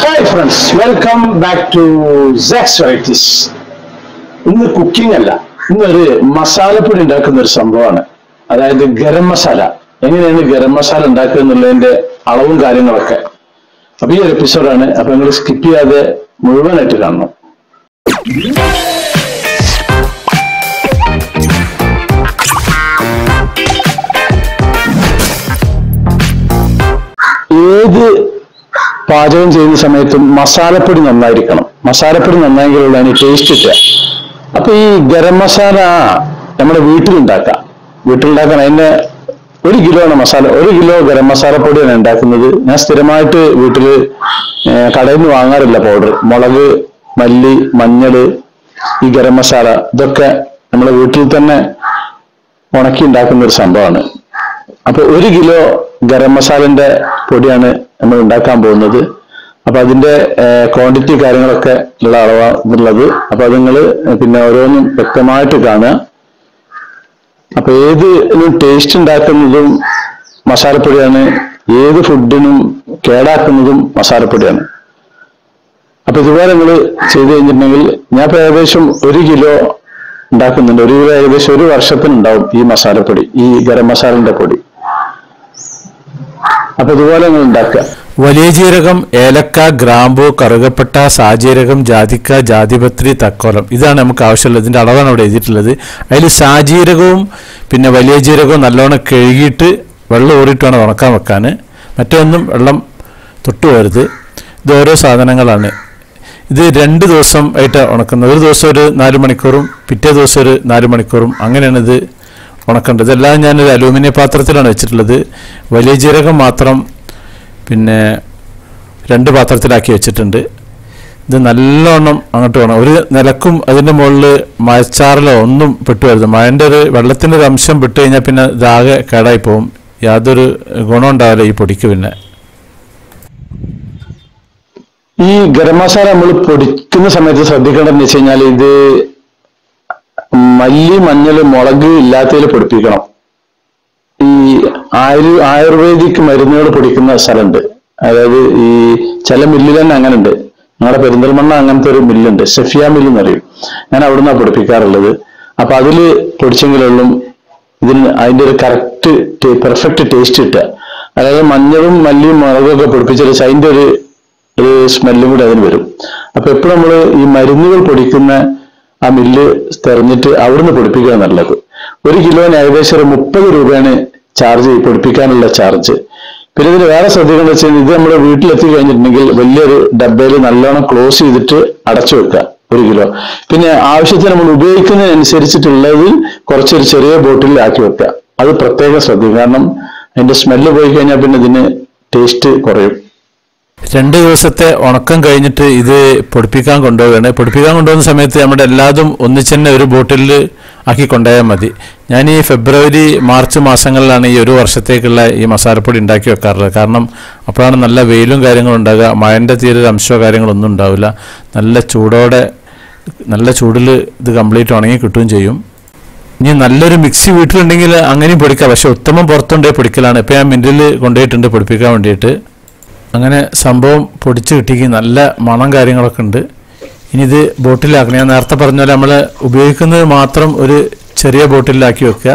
hi friends welcome back to Sax varieties ഇന്ന് cooking അല്ല ഇന്നൊരു മസാലപ്പൊടി ഉണ്ടാക്കുന്ന ഒരു സംഭവമാണ് അതായത് ഗരം മസാല എങ്ങനെയാണ് ഗരം മസാല ഉണ്ടാക്കുക എന്നുള്ളതിന്റെ അളവും കാര്യങ്ങളൊക്കെ അപ്പൊ ഈ ഒരു എപ്പിസോഡാണ് അപ്പൊ നിങ്ങൾ സ്കിപ്പ് ചെയ്യാതെ മുഴുവനായിട്ട് കാണണം ഏത് പാചകം ചെയ്യുന്ന സമയത്തും മസാലപ്പൊടി നന്നായിരിക്കണം മസാലപ്പൊടി നന്നായെങ്കിലുള്ള അതിന് ടേസ്റ്റ് കിട്ടുക അപ്പൊ ഈ ഗരം മസാല നമ്മുടെ വീട്ടിലുണ്ടാക്കാം വീട്ടിലുണ്ടാക്കാൻ അതിന്റെ ഒരു കിലോ ആണ് മസാല ഒരു കിലോ ഗരം മസാലപ്പൊടിയാണ് ഉണ്ടാക്കുന്നത് ഞാൻ സ്ഥിരമായിട്ട് വീട്ടില് ഏർ കടയിൽ നിന്ന് വാങ്ങാറില്ല പൗഡർ മുളക് മല്ലി മഞ്ഞള് ഈ ഗരം മസാല ഇതൊക്കെ നമ്മുടെ വീട്ടിൽ തന്നെ ഉണക്കി ഉണ്ടാക്കുന്ന ഒരു സംഭവമാണ് അപ്പൊ ഒരു കിലോ ഗരം മസാലന്റെ പൊടിയാണ് നമ്മൾ ഉണ്ടാക്കാൻ പോകുന്നത് അപ്പൊ അതിന്റെ ക്വാണ്ടിറ്റി കാര്യങ്ങളൊക്കെ ഉള്ള അളവാണുള്ളത് അപ്പൊ അത് നിങ്ങൾ പിന്നെ ഓരോന്നും വ്യക്തമായിട്ട് കാണുക അപ്പൊ ഏത് ടേസ്റ്റ് ഉണ്ടാക്കുന്നതും മസാലപ്പൊടിയാണ് ഏത് ഫുഡിനും കേടാക്കുന്നതും മസാലപ്പൊടിയാണ് അപ്പൊ ഇതുപോലെ നിങ്ങൾ ചെയ്തു കഴിഞ്ഞിട്ടുണ്ടെങ്കിൽ ഞാൻ ഇപ്പൊ ഏകദേശം ഒരു കിലോ ഉണ്ടാക്കുന്നുണ്ട് ഒരു കിലോ ഏകദേശം ഒരു വർഷത്തിനുണ്ടാവും ഈ മസാലപ്പൊടി ഈ ഗരം മസാലന്റെ പൊടി അപ്പൊ ഇതുപോലെ നിങ്ങൾ ഉണ്ടാക്കുക വലിയ ജീരകം ഏലക്ക ഗ്രാമ്പു കറുകപ്പട്ട സാജീരകം ജാതിക്ക ജാതിപത്രി തക്കോലം ഇതാണ് നമുക്ക് ആവശ്യമുള്ളത് ഇതിന്റെ അളവാണ് അവിടെ എഴുതിയിട്ടുള്ളത് അതിൽ സാജീരകവും പിന്നെ വലിയ ജീരകവും നല്ലോണം കഴുകിയിട്ട് വെള്ളം ഊറിയിട്ട് വേണം ഉണക്കാൻ വെക്കാൻ മറ്റൊന്നും വെള്ളം തൊട്ട് പോരുത് ഇത് ഓരോ സാധനങ്ങളാണ് ഇത് രണ്ട് ദിവസം ആയിട്ട് ഉണക്കുന്നത് ഒരു ദിവസം ഒരു നാല് മണിക്കൂറും പിറ്റേ ദിവസം ഒരു നാല് മണിക്കൂറും അങ്ങനെയാണ് ഇത് ഉണക്കേണ്ടത് ഇതെല്ലാം ഞാനൊരു അലൂമിനിയം പാത്രത്തിലാണ് വെച്ചിട്ടുള്ളത് വലിയ ജീരകം മാത്രം പിന്നെ രണ്ട് പാത്രത്തിലാക്കി വെച്ചിട്ടുണ്ട് ഇത് നല്ലോണം അങ്ങോട്ട് വേണം ഒരു നിലക്കും അതിൻ്റെ മുകളിൽ മഴച്ചാറിലോ ഒന്നും പെട്ടുവരുത് മഴൻ്റെ ഒരു വെള്ളത്തിൻ്റെ ഒരു അംശം പെട്ട് കഴിഞ്ഞാൽ പിന്നെ ഇതാകെ കേടായി പോകും യാതൊരു ഗുണം ഉണ്ടാവില്ല ഈ പൊടിക്ക് പിന്നെ ഈ ഗരം മസാല നമ്മൾ പൊടിക്കുന്ന സമയത്ത് ശ്രദ്ധിക്കേണ്ടതെന്ന് വെച്ച് കഴിഞ്ഞാൽ ഇത് മല്ലി മഞ്ഞൾ മുളക് ഇല്ലാത്തതിൽ പൊടിപ്പിക്കണം ഈ ആയു ആയുർവേദിക് മരുന്നുകൾ പൊടിക്കുന്ന സ്ഥലമുണ്ട് അതായത് ഈ ചില മില്ലിൽ തന്നെ അങ്ങനെ ഉണ്ട് ഞങ്ങളുടെ പെരിന്തൽമണ്ണ അങ്ങനത്തെ ഒരു മില്ലുണ്ട് സെഫിയ മില്ല് എന്ന് പറയും ഞാൻ അവിടുന്ന് പൊടിപ്പിക്കാറുള്ളത് അപ്പൊ അതില് പൊടിച്ചെങ്കിലുള്ളും ഇതിന് അതിന്റെ ഒരു കറക്റ്റ് പെർഫെക്റ്റ് ടേസ്റ്റ് കിട്ടുക അതായത് മഞ്ഞളും മല്ലിയും മുളകും ഒക്കെ പൊടിപ്പിച്ചാൽ അതിന്റെ ഒരു ഒരു സ്മെല്ലും കൂടി അതിന് വരും അപ്പൊ എപ്പോഴും നമ്മൾ ഈ മരുന്നുകൾ പൊടിക്കുന്ന ആ മില്ല് തെരഞ്ഞിട്ട് അവിടുന്ന് പൊടിപ്പിക്കുക നല്ലത് ഒരു കിലോന് ഏകദേശം ഒരു മുപ്പത് രൂപയാണ് ചാർജ് പൊടിപ്പിക്കാനുള്ള ചാർജ് പിന്നെ ഇതിന് വേറെ ശ്രദ്ധിക്കേണ്ട വെച്ചാൽ ഇത് നമ്മുടെ വീട്ടിലെത്തി കഴിഞ്ഞിട്ടുണ്ടെങ്കിൽ വലിയൊരു ഡബ്ബയിൽ നല്ലോണം ക്ലോസ് ചെയ്തിട്ട് അടച്ചു വെക്കുക ഒരു കിലോ പിന്നെ ആവശ്യത്തിന് നമ്മൾ ഉപയോഗിക്കുന്നതിനനുസരിച്ചിട്ടുള്ളതിൽ കുറച്ചൊരു ചെറിയ ബോട്ടിലിൽ ആക്കി വെക്കുക അത് പ്രത്യേകം ശ്രദ്ധിക്കുക കാരണം അതിന്റെ സ്മെല്ല് പോയി കഴിഞ്ഞാൽ പിന്നെ ഇതിന് ടേസ്റ്റ് കുറയും രണ്ട് ദിവസത്തെ ഉണക്കം കഴിഞ്ഞിട്ട് ഇത് പൊടിപ്പിക്കാൻ കൊണ്ടുപോവുകയാണ് പൊടിപ്പിക്കാൻ കൊണ്ടുപോകുന്ന സമയത്ത് നമ്മുടെ എല്ലാതും ഒന്നിച്ച് തന്നെ ഒരു ബോട്ടിലിൽ ആക്കി കൊണ്ടുപോയാൽ മതി ഞാൻ ഈ ഫെബ്രുവരി മാർച്ച് മാസങ്ങളിലാണ് ഈ ഒരു വർഷത്തേക്കുള്ള ഈ മസാലപ്പൊടി ഉണ്ടാക്കി വെക്കാറുള്ളത് കാരണം അപ്പോഴാണ് നല്ല വെയിലും കാര്യങ്ങളും ഉണ്ടാകുക മഴൻ്റെ തീരെ അംശമോ കാര്യങ്ങളൊന്നും ഉണ്ടാവില്ല നല്ല ചൂടോടെ നല്ല ചൂടിൽ ഇത് കംപ്ലീറ്റ് ഉണങ്ങി കിട്ടുകയും ചെയ്യും ഇനി നല്ലൊരു മിക്സി വീട്ടിലുണ്ടെങ്കിൽ അങ്ങനെയും പൊടിക്കാം പക്ഷെ ഉത്തമം പുറത്തുകൊണ്ടേ പൊടിക്കലാണ് ഇപ്പം ഞാൻ മില്ലിൽ കൊണ്ടുപോയിട്ടുണ്ട് പൊടിപ്പിക്കാൻ വേണ്ടിയിട്ട് അങ്ങനെ സംഭവം പൊടിച്ച് കിട്ടിക്ക് നല്ല മണം കാര്യങ്ങളൊക്കെ ഉണ്ട് ഇനി ഇത് ബോട്ടിലാക്കണം ഞാൻ നേരത്തെ പറഞ്ഞ പോലെ നമ്മൾ ഉപയോഗിക്കുന്നത് മാത്രം ഒരു ചെറിയ ബോട്ടിലാക്കി വെക്കുക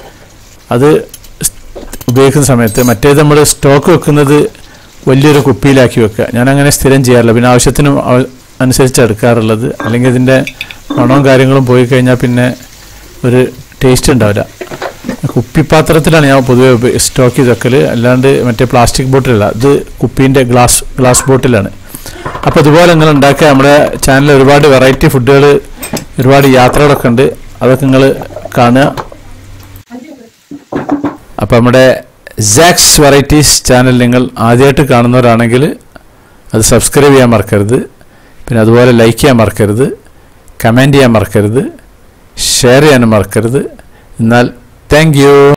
അത് സ് ഉപയോഗിക്കുന്ന സമയത്ത് മറ്റേത് നമ്മൾ സ്റ്റോക്ക് വെക്കുന്നത് വലിയൊരു കുപ്പിയിലാക്കി വെക്കുക ഞാൻ അങ്ങനെ സ്ഥിരം ചെയ്യാറില്ല പിന്നെ ആവശ്യത്തിന് ആവ- അനുസരിച്ച് എടുക്കാറുള്ളത് അല്ലെങ്കിൽ ഇതിൻ്റെ മണവും കാര്യങ്ങളും പോയി കഴിഞ്ഞാൽ പിന്നെ ഒരു ടേസ്റ്റ് ഉണ്ടാവില്ല കുപ്പിപ്പാത്രത്തിലാണ് ഞാൻ പൊതുവെ ഉപ- സ്റ്റോക്ക് ചെയ്ത് വെക്കൽ അല്ലാണ്ട് മറ്റേ പ്ലാസ്റ്റിക് ബോട്ടിലല്ല ഇത് കുപ്പീൻ്റെ ഗ്ലാസ് ഗ്ലാസ് ബോട്ടിലാണ് അപ്പോൾ ഇതുപോലെ നിങ്ങൾ ഉണ്ടാക്കുക നമ്മുടെ ചാനലിൽ ഒരുപാട് വെറൈറ്റി ഫുഡുകൾ ഒരുപാട് യാത്രകളൊക്കെ ഉണ്ട് അതൊക്കെ നിങ്ങൾ കാണുക അപ്പോൾ നമ്മുടെ സാക്സ് വെറൈറ്റീസ് ചാനൽ നിങ്ങൾ ആദ്യമായിട്ട് കാണുന്നവരാണെങ്കിൽ അത് സബ്സ്ക്രൈബ് ചെയ്യാൻ മറക്കരുത് പിന്നെ അതുപോലെ ലൈക്ക് ചെയ്യാൻ മറക്കരുത് കമൻറ്റ് ചെയ്യാൻ മറക്കരുത് ഷെയർ ചെയ്യാനും മറക്കരുത് എന്നാൽ താങ്ക് യു